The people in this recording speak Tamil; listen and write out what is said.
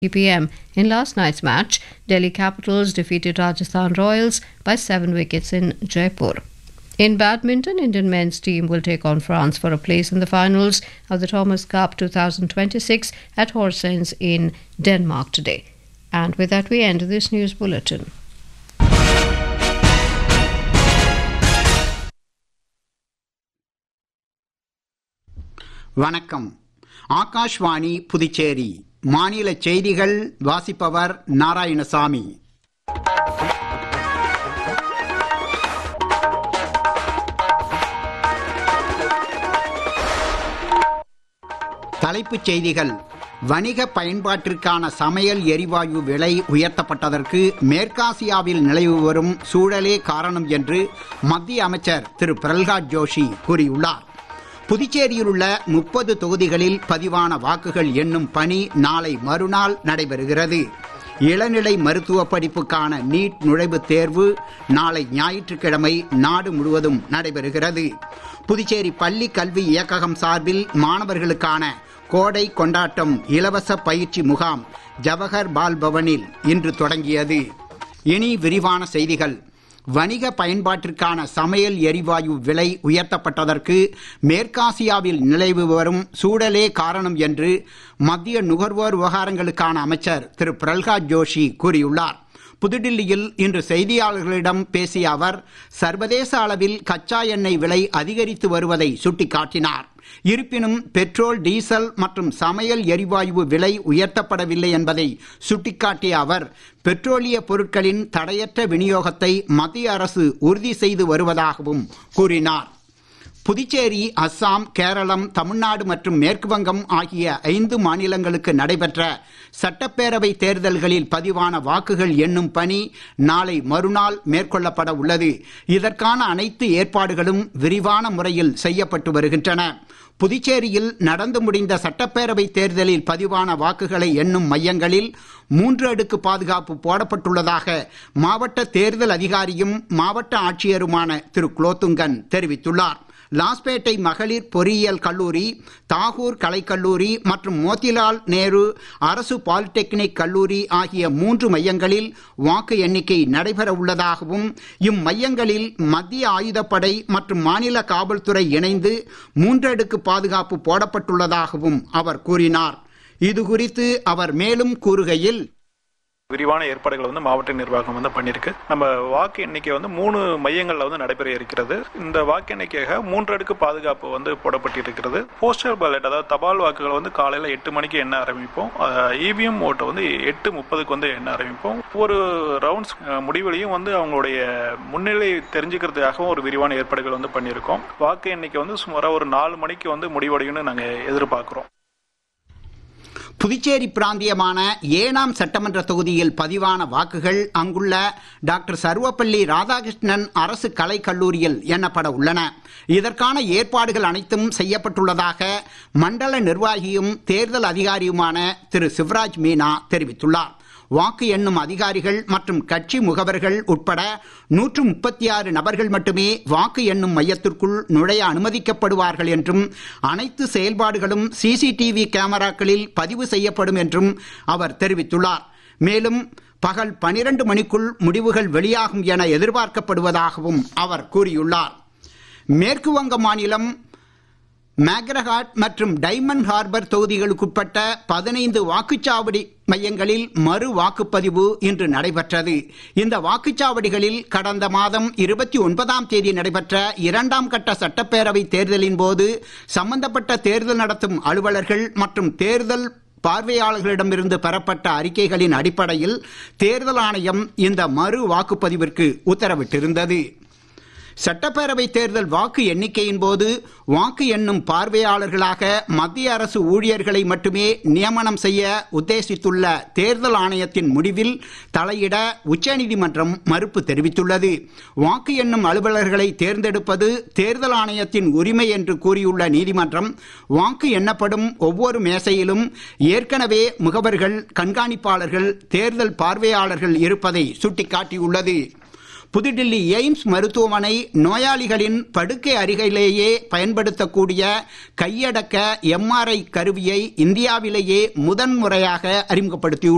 pm. In last night's match, Delhi Capitals defeated Rajasthan Royals by seven wickets in Jaipur. In badminton, Indian men's team will take on France for a place in the finals of the Thomas Cup 2026 at Horsens in Denmark today. And with that, we end this news bulletin. வணக்கம் ஆகாஷ்வாணி புதுச்சேரி மாநில செய்திகள் வாசிப்பவர் நாராயணசாமி தலைப்புச் செய்திகள் வணிக பயன்பாட்டிற்கான சமையல் எரிவாயு விலை உயர்த்தப்பட்டதற்கு மேற்காசியாவில் நிலவி வரும் சூழலே காரணம் என்று மத்திய அமைச்சர் திரு பிரல்காத் ஜோஷி கூறியுள்ளார் புதுச்சேரியில் உள்ள முப்பது தொகுதிகளில் பதிவான வாக்குகள் எண்ணும் பணி நாளை மறுநாள் நடைபெறுகிறது இளநிலை மருத்துவ படிப்புக்கான நீட் நுழைவுத் தேர்வு நாளை ஞாயிற்றுக்கிழமை நாடு முழுவதும் நடைபெறுகிறது புதுச்சேரி பள்ளி கல்வி இயக்ககம் சார்பில் மாணவர்களுக்கான கோடை கொண்டாட்டம் இலவச பயிற்சி முகாம் ஜவஹர் பால் பவனில் இன்று தொடங்கியது இனி விரிவான செய்திகள் வணிக பயன்பாட்டிற்கான சமையல் எரிவாயு விலை உயர்த்தப்பட்டதற்கு மேற்காசியாவில் நிலவு வரும் சூழலே காரணம் என்று மத்திய நுகர்வோர் விவகாரங்களுக்கான அமைச்சர் திரு பிரல்காத் ஜோஷி கூறியுள்ளார் புதுடில்லியில் இன்று செய்தியாளர்களிடம் பேசிய அவர் சர்வதேச அளவில் கச்சா எண்ணெய் விலை அதிகரித்து வருவதை சுட்டிக்காட்டினார் இருப்பினும் பெட்ரோல் டீசல் மற்றும் சமையல் எரிவாயு விலை உயர்த்தப்படவில்லை என்பதை சுட்டிக்காட்டிய அவர் பெட்ரோலிய பொருட்களின் தடையற்ற விநியோகத்தை மத்திய அரசு உறுதி செய்து வருவதாகவும் கூறினார் புதுச்சேரி அஸ்ஸாம் கேரளம் தமிழ்நாடு மற்றும் மேற்கு வங்கம் ஆகிய ஐந்து மாநிலங்களுக்கு நடைபெற்ற சட்டப்பேரவை தேர்தல்களில் பதிவான வாக்குகள் எண்ணும் பணி நாளை மறுநாள் மேற்கொள்ளப்பட உள்ளது இதற்கான அனைத்து ஏற்பாடுகளும் விரிவான முறையில் செய்யப்பட்டு வருகின்றன புதுச்சேரியில் நடந்து முடிந்த சட்டப்பேரவை தேர்தலில் பதிவான வாக்குகளை எண்ணும் மையங்களில் மூன்று அடுக்கு பாதுகாப்பு போடப்பட்டுள்ளதாக மாவட்ட தேர்தல் அதிகாரியும் மாவட்ட ஆட்சியருமான திரு குலோத்துங்கன் தெரிவித்துள்ளார் லாஸ்பேட்டை மகளிர் பொறியியல் கல்லூரி தாகூர் கலைக்கல்லூரி மற்றும் மோத்திலால் நேரு அரசு பாலிடெக்னிக் கல்லூரி ஆகிய மூன்று மையங்களில் வாக்கு எண்ணிக்கை நடைபெற உள்ளதாகவும் இம்மையங்களில் மத்திய ஆயுதப்படை மற்றும் மாநில காவல்துறை இணைந்து மூன்றடுக்கு பாதுகாப்பு போடப்பட்டுள்ளதாகவும் அவர் கூறினார் இது குறித்து அவர் மேலும் கூறுகையில் விரிவான ஏற்பாடுகள் வந்து மாவட்ட நிர்வாகம் வந்து பண்ணியிருக்கு நம்ம வாக்கு எண்ணிக்கை வந்து மூணு மையங்களில் வந்து நடைபெற இருக்கிறது இந்த வாக்கு எண்ணிக்கையாக மூன்று அடுக்கு பாதுகாப்பு வந்து போடப்பட்டிருக்கிறது போஸ்டல் பேலட் அதாவது தபால் வாக்குகள் வந்து காலையில் எட்டு மணிக்கு எண்ண ஆரம்பிப்போம் இவிஎம் ஓட்டை வந்து எட்டு முப்பதுக்கு வந்து எண்ண ஆரம்பிப்போம் ஒவ்வொரு ரவுண்ட்ஸ் முடிவுலையும் வந்து அவங்களுடைய முன்னிலை தெரிஞ்சுக்கிறதுக்காகவும் ஒரு விரிவான ஏற்பாடுகள் வந்து பண்ணியிருக்கோம் வாக்கு எண்ணிக்கை வந்து சுமாராக ஒரு நாலு மணிக்கு வந்து முடிவடையும்னு நாங்கள் எதிர்பார்க்குறோம் புதுச்சேரி பிராந்தியமான ஏனாம் சட்டமன்ற தொகுதியில் பதிவான வாக்குகள் அங்குள்ள டாக்டர் சர்வப்பள்ளி ராதாகிருஷ்ணன் அரசு கலைக் கல்லூரியில் எண்ணப்பட உள்ளன இதற்கான ஏற்பாடுகள் அனைத்தும் செய்யப்பட்டுள்ளதாக மண்டல நிர்வாகியும் தேர்தல் அதிகாரியுமான திரு சிவராஜ் மீனா தெரிவித்துள்ளார் வாக்கு எண்ணும் அதிகாரிகள் மற்றும் கட்சி முகவர்கள் உட்பட நூற்று முப்பத்தி ஆறு நபர்கள் மட்டுமே வாக்கு எண்ணும் மையத்திற்குள் நுழைய அனுமதிக்கப்படுவார்கள் என்றும் அனைத்து செயல்பாடுகளும் சிசிடிவி கேமராக்களில் பதிவு செய்யப்படும் என்றும் அவர் தெரிவித்துள்ளார் மேலும் பகல் பனிரெண்டு மணிக்குள் முடிவுகள் வெளியாகும் என எதிர்பார்க்கப்படுவதாகவும் அவர் கூறியுள்ளார் மேற்கு வங்க மாநிலம் மேக்ரஹாட் மற்றும் டைமண்ட் ஹார்பர் தொகுதிகளுக்குட்பட்ட பதினைந்து வாக்குச்சாவடி மையங்களில் மறு வாக்குப்பதிவு இன்று நடைபெற்றது இந்த வாக்குச்சாவடிகளில் கடந்த மாதம் இருபத்தி ஒன்பதாம் தேதி நடைபெற்ற இரண்டாம் கட்ட சட்டப்பேரவை தேர்தலின் போது சம்பந்தப்பட்ட தேர்தல் நடத்தும் அலுவலர்கள் மற்றும் தேர்தல் பார்வையாளர்களிடமிருந்து பெறப்பட்ட அறிக்கைகளின் அடிப்படையில் தேர்தல் ஆணையம் இந்த மறு வாக்குப்பதிவிற்கு உத்தரவிட்டிருந்தது சட்டப்பேரவை தேர்தல் வாக்கு எண்ணிக்கையின் போது வாக்கு எண்ணும் பார்வையாளர்களாக மத்திய அரசு ஊழியர்களை மட்டுமே நியமனம் செய்ய உத்தேசித்துள்ள தேர்தல் ஆணையத்தின் முடிவில் தலையிட உச்சநீதிமன்றம் மறுப்பு தெரிவித்துள்ளது வாக்கு எண்ணும் அலுவலர்களை தேர்ந்தெடுப்பது தேர்தல் ஆணையத்தின் உரிமை என்று கூறியுள்ள நீதிமன்றம் வாக்கு எண்ணப்படும் ஒவ்வொரு மேசையிலும் ஏற்கனவே முகவர்கள் கண்காணிப்பாளர்கள் தேர்தல் பார்வையாளர்கள் இருப்பதை சுட்டிக்காட்டியுள்ளது புதுடில்லி எய்ம்ஸ் மருத்துவமனை நோயாளிகளின் படுக்கை அருகிலேயே பயன்படுத்தக்கூடிய கையடக்க எம்ஆர்ஐ கருவியை இந்தியாவிலேயே முதன்முறையாக அறிமுகப்படுத்தியுள்ளது